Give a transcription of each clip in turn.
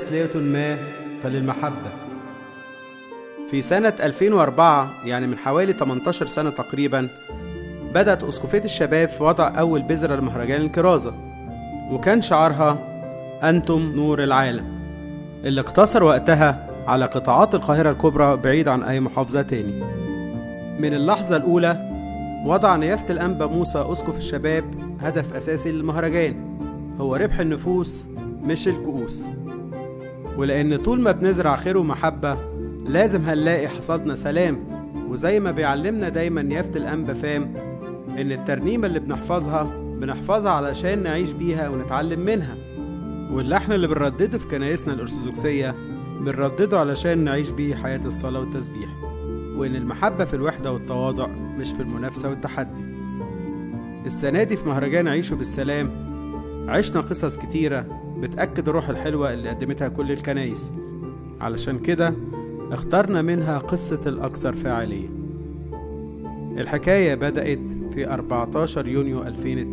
تسلية ما فللمحبة في سنة 2004 يعني من حوالي 18 سنة تقريبا بدأت أسقفية الشباب في وضع أول بذرة لمهرجان الكرازة وكان شعارها أنتم نور العالم اللي اقتصر وقتها على قطاعات القاهرة الكبرى بعيد عن أي محافظة تاني من اللحظة الأولى وضع نيافة الأنبا موسى أسقف الشباب هدف أساسي للمهرجان هو ربح النفوس مش الكؤوس ولأن طول ما بنزرع خير ومحبة لازم هنلاقي حصادنا سلام وزي ما بيعلمنا دايما نيافة الأنبا فام إن الترنيمة اللي بنحفظها بنحفظها علشان نعيش بيها ونتعلم منها واللحن اللي بنردده في كنايسنا الأرثوذكسية بنردده علشان نعيش بيه حياة الصلاة والتسبيح وإن المحبة في الوحدة والتواضع مش في المنافسة والتحدي السنة دي في مهرجان عيشوا بالسلام عشنا قصص كتيرة بتأكد الروح الحلوة اللي قدمتها كل الكنايس علشان كده اخترنا منها قصة الأكثر فاعلية الحكاية بدأت في 14 يونيو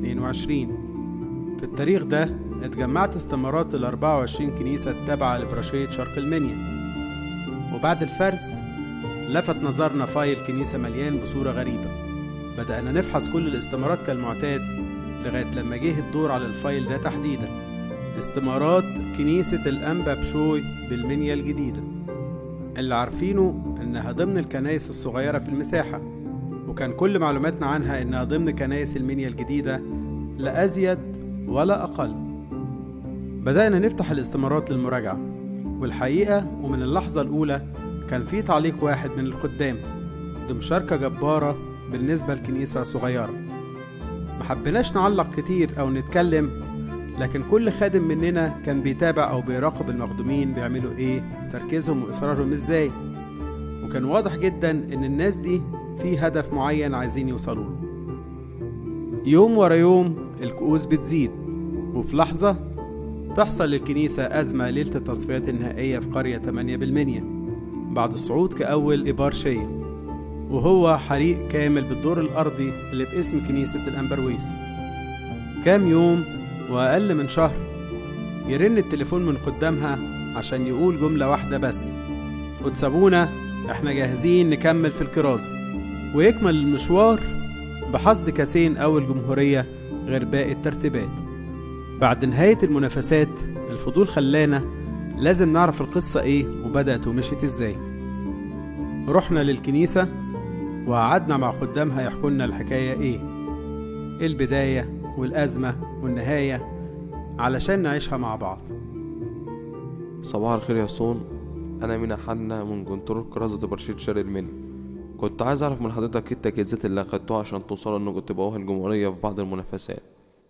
2022 في التاريخ ده اتجمعت استمارات ال 24 كنيسة التابعة لبراشية شرق المنيا وبعد الفرز لفت نظرنا فايل كنيسة مليان بصورة غريبة بدأنا نفحص كل الاستمارات كالمعتاد لغاية لما جه الدور على الفايل ده تحديدا استمارات كنيسة الأنبا بشوي بالمنيا الجديدة اللي عارفينه إنها ضمن الكنايس الصغيرة في المساحة وكان كل معلوماتنا عنها إنها ضمن كنايس المنيا الجديدة لا أزيد ولا أقل بدأنا نفتح الاستمارات للمراجعة والحقيقة ومن اللحظة الأولى كان في تعليق واحد من الخدام دي مشاركة جبارة بالنسبة لكنيسة صغيرة محبناش نعلق كتير أو نتكلم لكن كل خادم مننا كان بيتابع أو بيراقب المخدومين بيعملوا إيه وتركيزهم وإصرارهم إزاي وكان واضح جدا إن الناس دي في هدف معين عايزين يوصلوا له يوم ورا يوم الكؤوس بتزيد وفي لحظة تحصل للكنيسة أزمة ليلة التصفيات النهائية في قرية 8 بالمنيا بعد الصعود كأول إبار شيء وهو حريق كامل بالدور الأرضي اللي باسم كنيسة الأمبرويس كام يوم وأقل من شهر يرن التليفون من قدامها عشان يقول جملة واحدة بس وتسابونا احنا جاهزين نكمل في الكرازة ويكمل المشوار بحصد كاسين أول جمهورية غير باقي الترتيبات بعد نهاية المنافسات الفضول خلانا لازم نعرف القصة ايه وبدأت ومشيت ازاي رحنا للكنيسة وقعدنا مع خدامها يحكوا لنا الحكاية ايه البداية والأزمة والنهاية علشان نعيشها مع بعض صباح الخير يا صون انا مينا حنا من كنترول كرازة برشيد شرق المنيا كنت عايز اعرف من حضرتك ايه التجهيزات اللي اخدتوها عشان توصلوا انكم تبقوا الجمهورية في بعض المنافسات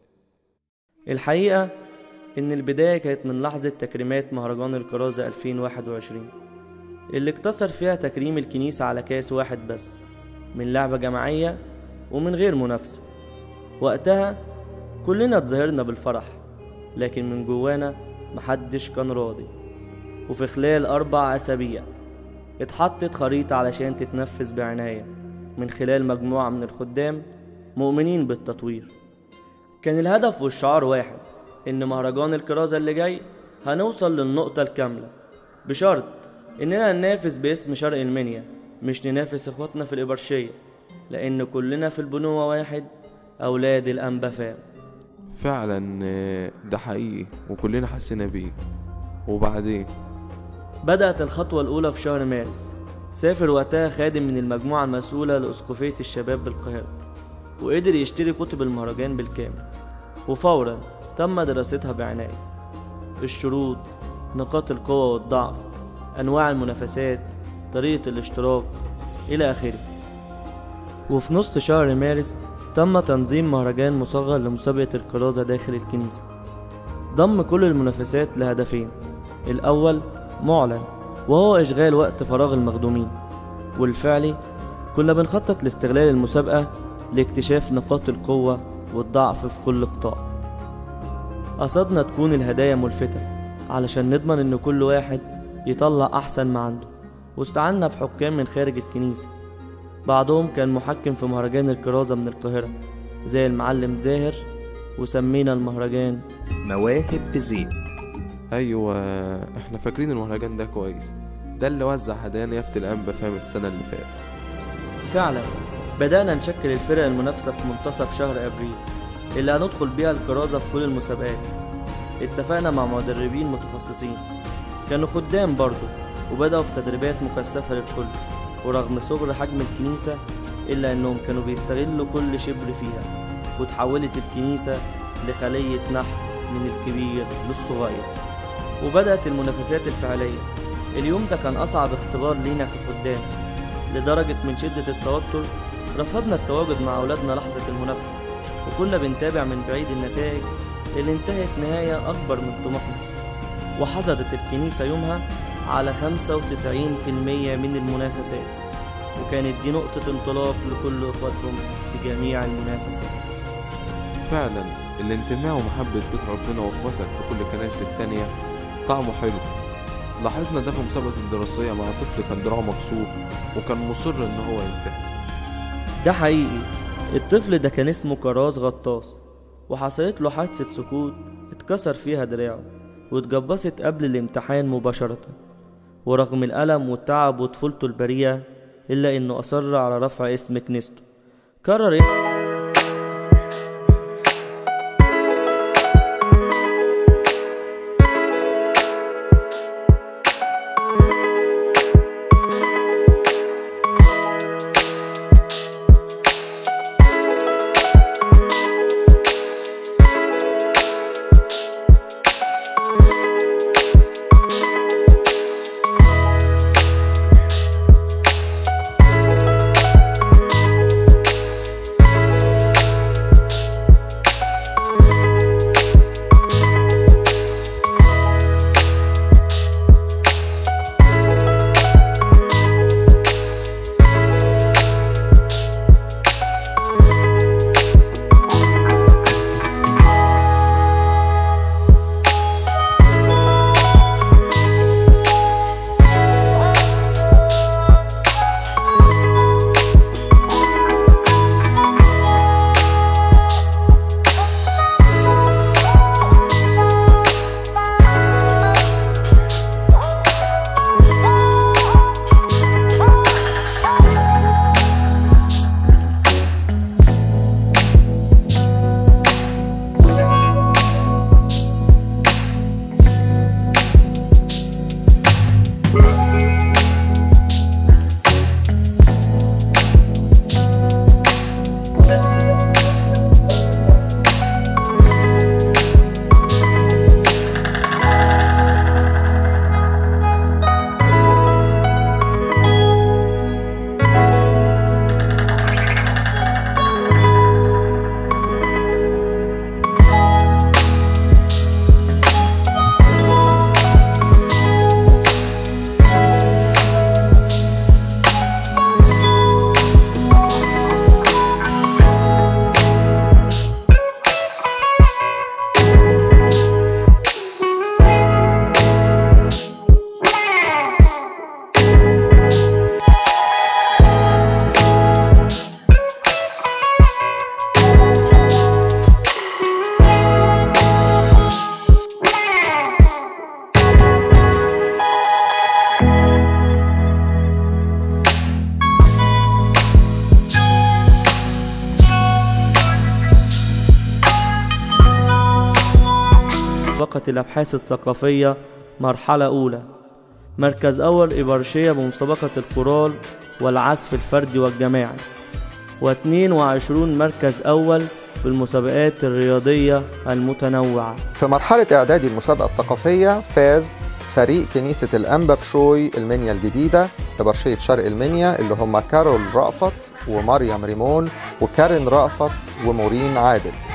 الحقيقة إن البداية كانت من لحظة تكريمات مهرجان الكرازة 2021 اللي اقتصر فيها تكريم الكنيسة على كاس واحد بس من لعبة جماعية ومن غير منافسة وقتها كلنا اتظاهرنا بالفرح لكن من جوانا محدش كان راضي وفي خلال أربع أسابيع اتحطت خريطة علشان تتنفذ بعناية من خلال مجموعة من الخدام مؤمنين بالتطوير كان الهدف والشعار واحد إن مهرجان الكرازة اللي جاي هنوصل للنقطة الكاملة بشرط إننا ننافس باسم شرق المنيا مش ننافس إخواتنا في الإبرشية لأن كلنا في البنوة واحد أولاد الأنبا فام فعلا آه، ده حقيقي وكلنا حسينا بيه وبعدين بدأت الخطوة الأولى في شهر مارس سافر وقتها خادم من المجموعة المسؤولة لأسقفية الشباب بالقاهرة وقدر يشتري كتب المهرجان بالكامل وفورا تم دراستها بعناية الشروط نقاط القوة والضعف أنواع المنافسات طريقة الاشتراك إلى آخره وفي نص شهر مارس تم تنظيم مهرجان مصغر لمسابقة الكرازة داخل الكنيسة ضم كل المنافسات لهدفين الأول معلن وهو إشغال وقت فراغ المخدومين والفعلي كنا بنخطط لاستغلال المسابقة لاكتشاف نقاط القوة والضعف في كل قطاع قصدنا تكون الهدايا ملفتة علشان نضمن إن كل واحد يطلع أحسن ما عنده واستعنا بحكام من خارج الكنيسة بعضهم كان محكم في مهرجان الكرازة من القاهرة زي المعلم زاهر وسمينا المهرجان مواهب بزيت ايوه احنا فاكرين المهرجان ده كويس ده اللي وزع هدايا يافت الانبا فاهم السنه اللي فاتت فعلا بدأنا نشكل الفرق المنافسة في منتصف شهر أبريل اللي هندخل بيها الكرازة في كل المسابقات اتفقنا مع مدربين متخصصين كانوا خدام برضه وبدأوا في تدريبات مكثفة للكل ورغم صغر حجم الكنيسة إلا إنهم كانوا بيستغلوا كل شبر فيها وتحولت الكنيسة لخلية نحل من الكبير للصغير وبدأت المنافسات الفعلية اليوم ده كان أصعب اختبار لينا كخدام لدرجة من شدة التوتر رفضنا التواجد مع أولادنا لحظة المنافسة وكنا بنتابع من بعيد النتائج اللي انتهت نهاية أكبر من طموحنا وحصدت الكنيسة يومها على 95% من المنافسات وكانت دي نقطة انطلاق لكل إخواتهم في جميع المنافسات فعلا الانتماء ومحبة بيت ربنا واخواتك في كل الكنائس التانية طعمه حلو لاحظنا ده في مسابقة الدراسية مع طفل كان دراعه مكسور وكان مصر ان هو ينتهي ده حقيقي الطفل ده كان اسمه كراس غطاس وحصلت له حادثة سكوت اتكسر فيها دراعه واتجبست قبل الامتحان مباشرة ورغم الألم والتعب وطفولته البريئة إلا إنه أصر على رفع اسم كنيسته قرر مسابقة الأبحاث الثقافية مرحلة أولى مركز أول إبرشية بمسابقة الكورال والعزف الفردي والجماعي و22 مركز أول بالمسابقات الرياضية المتنوعة في مرحلة إعداد المسابقة الثقافية فاز فريق كنيسة الأنبا بشوي المنيا الجديدة لبرشية شرق المنيا اللي هم كارول رأفت ومريم ريمون وكارين رأفت ومورين عادل